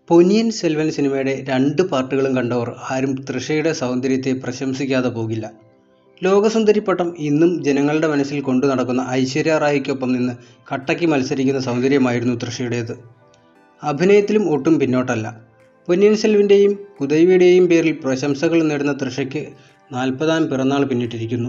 പൊന്നിയിൻ സെൽവൻ സിനിമയുടെ രണ്ട് പാർട്ടുകളും കണ്ടവർ ആരും തൃഷയുടെ സൗന്ദര്യത്തെ പ്രശംസിക്കാതെ പോകില്ല ലോകസുന്ദരി പട്ടം ഇന്നും ജനങ്ങളുടെ മനസ്സിൽ കൊണ്ടു നടക്കുന്ന ഐശ്വര്യ റായിക്കൊപ്പം നിന്ന് കട്ടയ്ക്ക് മത്സരിക്കുന്ന സൗന്ദര്യമായിരുന്നു തൃഷയുടേത് അഭിനയത്തിലും ഒട്ടും പിന്നോട്ടല്ല പൊന്നിയിൻ സെൽവൻ്റെയും കുദൈവിയുടെയും പേരിൽ പ്രശംസകൾ നേടുന്ന തൃഷയ്ക്ക് നാൽപ്പതാം പിറന്നാൾ പിന്നിട്ടിരിക്കുന്നു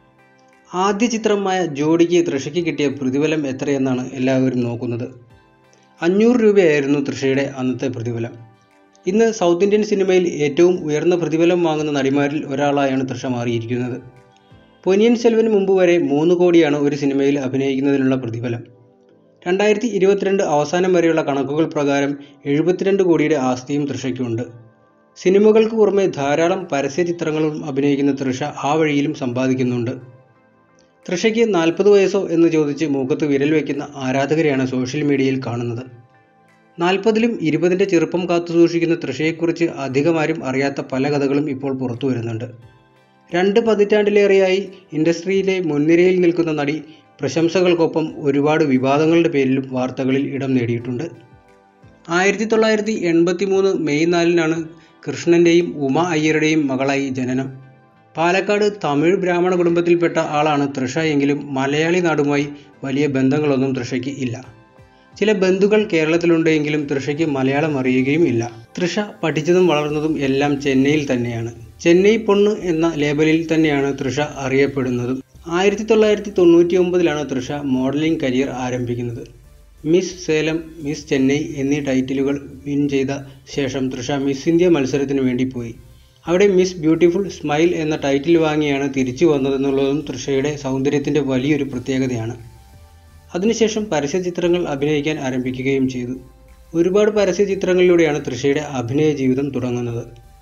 ആദ്യ ചിത്രമായ ജോഡിക്ക് തൃഷയ്ക്ക് കിട്ടിയ പ്രതിഫലം എത്രയെന്നാണ് എല്ലാവരും നോക്കുന്നത് അഞ്ഞൂറ് രൂപയായിരുന്നു തൃഷയുടെ അന്നത്തെ പ്രതിഫലം ഇന്ന് സൗത്ത് ഇന്ത്യൻ സിനിമയിൽ ഏറ്റവും ഉയർന്ന പ്രതിഫലം വാങ്ങുന്ന നടിമാരിൽ ഒരാളായാണ് തൃഷ മാറിയിരിക്കുന്നത് പൊന്നിയൻ സെൽവന് മുമ്പ് വരെ മൂന്ന് കോടിയാണ് ഒരു സിനിമയിൽ അഭിനയിക്കുന്നതിനുള്ള പ്രതിഫലം രണ്ടായിരത്തി ഇരുപത്തിരണ്ട് അവസാനം വരെയുള്ള കണക്കുകൾ പ്രകാരം എഴുപത്തിരണ്ട് കോടിയുടെ ആസ്തിയും തൃഷയ്ക്കുണ്ട് സിനിമകൾക്ക് പുറമെ ധാരാളം പരസ്യ ചിത്രങ്ങളും അഭിനയിക്കുന്ന തൃഷ ആ വഴിയിലും സമ്പാദിക്കുന്നുണ്ട് തൃഷയ്ക്ക് നാൽപ്പത് വയസ്സോ എന്ന് ചോദിച്ച് മൂക്കത്ത് വിരൽ വയ്ക്കുന്ന ആരാധകരെയാണ് സോഷ്യൽ മീഡിയയിൽ കാണുന്നത് നാൽപ്പതിലും ഇരുപതിൻ്റെ ചെറുപ്പം കാത്തു സൂക്ഷിക്കുന്ന തൃഷയെക്കുറിച്ച് അധികമാരും അറിയാത്ത പല കഥകളും ഇപ്പോൾ പുറത്തു വരുന്നുണ്ട് രണ്ട് പതിറ്റാണ്ടിലേറെയായി ഇൻഡസ്ട്രിയിലെ മുൻനിരയിൽ നിൽക്കുന്ന നടി പ്രശംസകൾക്കൊപ്പം ഒരുപാട് വിവാദങ്ങളുടെ പേരിലും വാർത്തകളിൽ ഇടം നേടിയിട്ടുണ്ട് ആയിരത്തി തൊള്ളായിരത്തി എൺപത്തി മൂന്ന് മെയ് നാലിനാണ് കൃഷ്ണൻ്റെയും ഉമ അയ്യരുടെയും മകളായി ജനനം പാലക്കാട് തമിഴ് ബ്രാഹ്മണ കുടുംബത്തിൽപ്പെട്ട ആളാണ് തൃഷ എങ്കിലും മലയാളി നാടുമായി വലിയ ബന്ധങ്ങളൊന്നും തൃഷയ്ക്ക് ഇല്ല ചില ബന്ധുക്കൾ കേരളത്തിലുണ്ടെങ്കിലും തൃഷയ്ക്ക് മലയാളം അറിയുകയും ഇല്ല തൃഷ പഠിച്ചതും വളർന്നതും എല്ലാം ചെന്നൈയിൽ തന്നെയാണ് ചെന്നൈ പൊണ്ണ് എന്ന ലേബലിൽ തന്നെയാണ് തൃഷ അറിയപ്പെടുന്നതും ആയിരത്തി തൊള്ളായിരത്തി തൊണ്ണൂറ്റി ഒമ്പതിലാണ് തൃഷ മോഡലിംഗ് കരിയർ ആരംഭിക്കുന്നത് മിസ് സേലം മിസ് ചെന്നൈ എന്നീ ടൈറ്റിലുകൾ വിൻ ചെയ്ത ശേഷം തൃഷ മിസ് ഇന്ത്യ മത്സരത്തിന് വേണ്ടി പോയി അവിടെ മിസ് ബ്യൂട്ടിഫുൾ സ്മൈൽ എന്ന ടൈറ്റിൽ വാങ്ങിയാണ് തിരിച്ചു വന്നതെന്നുള്ളതും തൃഷയുടെ സൗന്ദര്യത്തിൻ്റെ വലിയൊരു പ്രത്യേകതയാണ് അതിനുശേഷം പരസ്യ ചിത്രങ്ങൾ അഭിനയിക്കാൻ ആരംഭിക്കുകയും ചെയ്തു ഒരുപാട് പരസ്യ ചിത്രങ്ങളിലൂടെയാണ് തൃഷയുടെ അഭിനയ ജീവിതം തുടങ്ങുന്നത്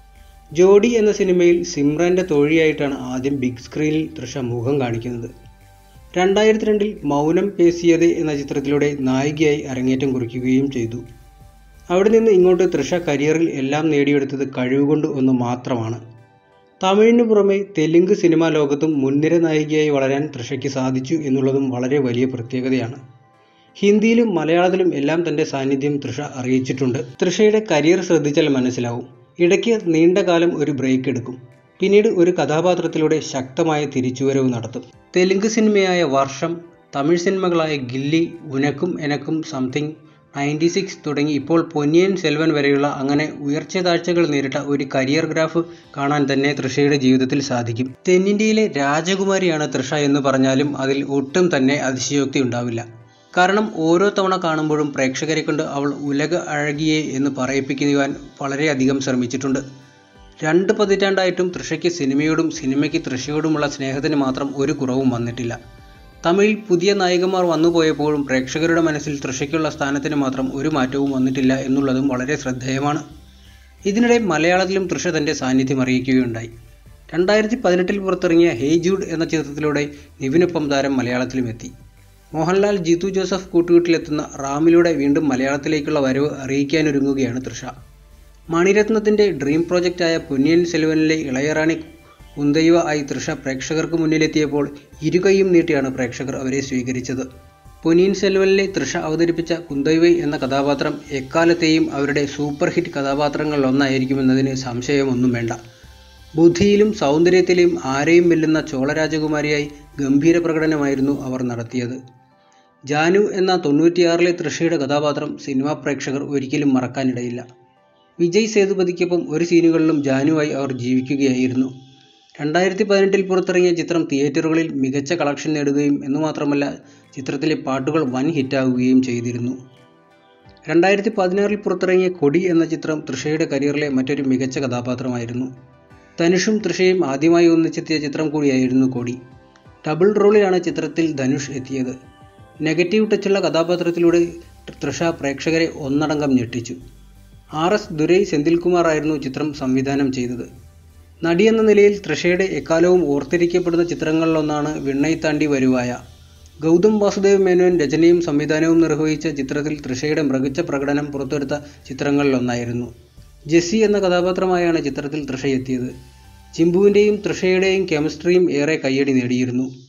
ജോഡി എന്ന സിനിമയിൽ സിമ്രാൻ്റെ തോഴിയായിട്ടാണ് ആദ്യം ബിഗ് സ്ക്രീനിൽ തൃഷ മുഖം കാണിക്കുന്നത് രണ്ടായിരത്തി രണ്ടിൽ മൗനം പേശിയത് എന്ന ചിത്രത്തിലൂടെ നായികയായി അരങ്ങേറ്റം കുറിക്കുകയും ചെയ്തു അവിടെ നിന്ന് ഇങ്ങോട്ട് തൃഷ കരിയറിൽ എല്ലാം നേടിയെടുത്തത് കഴിവുകൊണ്ട് ഒന്ന് മാത്രമാണ് തമിഴിന് പുറമെ തെലുങ്ക് സിനിമാ ലോകത്തും മുൻനിര നായികയായി വളരാൻ തൃഷയ്ക്ക് സാധിച്ചു എന്നുള്ളതും വളരെ വലിയ പ്രത്യേകതയാണ് ഹിന്ദിയിലും മലയാളത്തിലും എല്ലാം തൻ്റെ സാന്നിധ്യം തൃഷ അറിയിച്ചിട്ടുണ്ട് തൃഷയുടെ കരിയർ ശ്രദ്ധിച്ചാൽ മനസ്സിലാവും ഇടയ്ക്ക് നീണ്ട കാലം ഒരു ബ്രേക്ക് എടുക്കും പിന്നീട് ഒരു കഥാപാത്രത്തിലൂടെ ശക്തമായ തിരിച്ചുവരവ് നടത്തും തെലുങ്ക് സിനിമയായ വർഷം തമിഴ് സിനിമകളായ ഗില്ലി ഉനക്കും എനക്കും സംതിങ് നയൻറ്റി സിക്സ് തുടങ്ങി ഇപ്പോൾ പൊന്നിയൻ സെൽവൻ വരെയുള്ള അങ്ങനെ ഉയർച്ച താഴ്ചകൾ നേരിട്ട ഒരു കരിയർ ഗ്രാഫ് കാണാൻ തന്നെ തൃഷയുടെ ജീവിതത്തിൽ സാധിക്കും തെന്നിന്ത്യയിലെ രാജകുമാരിയാണ് തൃഷ എന്ന് പറഞ്ഞാലും അതിൽ ഒട്ടും തന്നെ അതിശയോക്തി ഉണ്ടാവില്ല കാരണം ഓരോ തവണ കാണുമ്പോഴും പ്രേക്ഷകരെ കൊണ്ട് അവൾ ഉലക അഴകിയെ എന്ന് പറയിപ്പിക്കുവാൻ വളരെയധികം ശ്രമിച്ചിട്ടുണ്ട് രണ്ട് പതിറ്റാണ്ടായിട്ടും തൃഷയ്ക്ക് സിനിമയോടും സിനിമയ്ക്ക് തൃഷയോടുമുള്ള സ്നേഹത്തിന് മാത്രം ഒരു കുറവും വന്നിട്ടില്ല തമിഴിൽ പുതിയ നായികമാർ വന്നുപോയപ്പോഴും പ്രേക്ഷകരുടെ മനസ്സിൽ തൃഷയ്ക്കുള്ള സ്ഥാനത്തിന് മാത്രം ഒരു മാറ്റവും വന്നിട്ടില്ല എന്നുള്ളതും വളരെ ശ്രദ്ധേയമാണ് ഇതിനിടെ മലയാളത്തിലും തൃഷ തൻ്റെ സാന്നിധ്യം അറിയിക്കുകയുണ്ടായി രണ്ടായിരത്തി പതിനെട്ടിൽ പുറത്തിറങ്ങിയ ഹേയ് ജൂഡ് എന്ന ചിത്രത്തിലൂടെ നിവിനൊപ്പം താരം മലയാളത്തിലും എത്തി മോഹൻലാൽ ജിത്തു ജോസഫ് കൂട്ടുകെട്ടിലെത്തുന്ന റാമിലൂടെ വീണ്ടും മലയാളത്തിലേക്കുള്ള വരവ് അറിയിക്കാനൊരുങ്ങുകയാണ് തൃഷ മണിരത്നത്തിൻ്റെ ഡ്രീം പ്രോജക്റ്റായ പൊന്നിയൻ സെൽവനിലെ ഇളയറാണി കുന്തയുവ ആയി തൃഷ പ്രേക്ഷകർക്ക് മുന്നിലെത്തിയപ്പോൾ ഇരുകൈയും നീട്ടിയാണ് പ്രേക്ഷകർ അവരെ സ്വീകരിച്ചത് പൊന്നിയിൻ സെൽവനിലെ തൃഷ അവതരിപ്പിച്ച കുന്തയുവൈ എന്ന കഥാപാത്രം എക്കാലത്തെയും അവരുടെ സൂപ്പർ ഹിറ്റ് കഥാപാത്രങ്ങളിലൊന്നായിരിക്കുമെന്നതിന് സംശയമൊന്നും വേണ്ട ബുദ്ധിയിലും സൗന്ദര്യത്തിലും ആരെയും വെല്ലുന്ന ചോളരാജകുമാരിയായി ഗംഭീര പ്രകടനമായിരുന്നു അവർ നടത്തിയത് ജാനു എന്ന തൊണ്ണൂറ്റിയാറിലെ തൃഷയുടെ കഥാപാത്രം സിനിമാ പ്രേക്ഷകർ ഒരിക്കലും മറക്കാനിടയില്ല വിജയ് സേതുപതിക്കൊപ്പം ഒരു സീനുകളിലും ജാനുവായി അവർ ജീവിക്കുകയായിരുന്നു രണ്ടായിരത്തി പതിനെട്ടിൽ പുറത്തിറങ്ങിയ ചിത്രം തിയേറ്ററുകളിൽ മികച്ച കളക്ഷൻ നേടുകയും എന്നു മാത്രമല്ല ചിത്രത്തിലെ പാട്ടുകൾ വൻ ഹിറ്റാവുകയും ചെയ്തിരുന്നു രണ്ടായിരത്തി പതിനാറിൽ പുറത്തിറങ്ങിയ കൊടി എന്ന ചിത്രം തൃഷയുടെ കരിയറിലെ മറ്റൊരു മികച്ച കഥാപാത്രമായിരുന്നു ധനുഷും തൃഷയും ആദ്യമായി ഒന്നിച്ചെത്തിയ ചിത്രം കൂടിയായിരുന്നു കൊടി ഡബിൾ റോളിലാണ് ചിത്രത്തിൽ ധനുഷ് എത്തിയത് നെഗറ്റീവ് ടച്ചുള്ള കഥാപാത്രത്തിലൂടെ തൃഷ പ്രേക്ഷകരെ ഒന്നടങ്കം ഞെട്ടിച്ചു ആർ എസ് ദുരൈ സെന്തിൽകുമാർ ആയിരുന്നു ചിത്രം സംവിധാനം ചെയ്തത് നടി എന്ന നിലയിൽ തൃഷയുടെ എക്കാലവും ഓർത്തിരിക്കപ്പെടുന്ന ചിത്രങ്ങളിലൊന്നാണ് വിണ്ണൈ താണ്ടി വരുവായ ഗൗതം വാസുദേവ് മേനോൻ രചനയും സംവിധാനവും നിർവഹിച്ച ചിത്രത്തിൽ തൃഷയുടെ മികച്ച പ്രകടനം പുറത്തെടുത്ത ചിത്രങ്ങളിലൊന്നായിരുന്നു ജെസ്സി എന്ന കഥാപാത്രമായാണ് ചിത്രത്തിൽ തൃഷ എത്തിയത് ചിമ്പുവിൻ്റെയും തൃഷയുടെയും കെമിസ്ട്രിയും ഏറെ കയ്യടി നേടിയിരുന്നു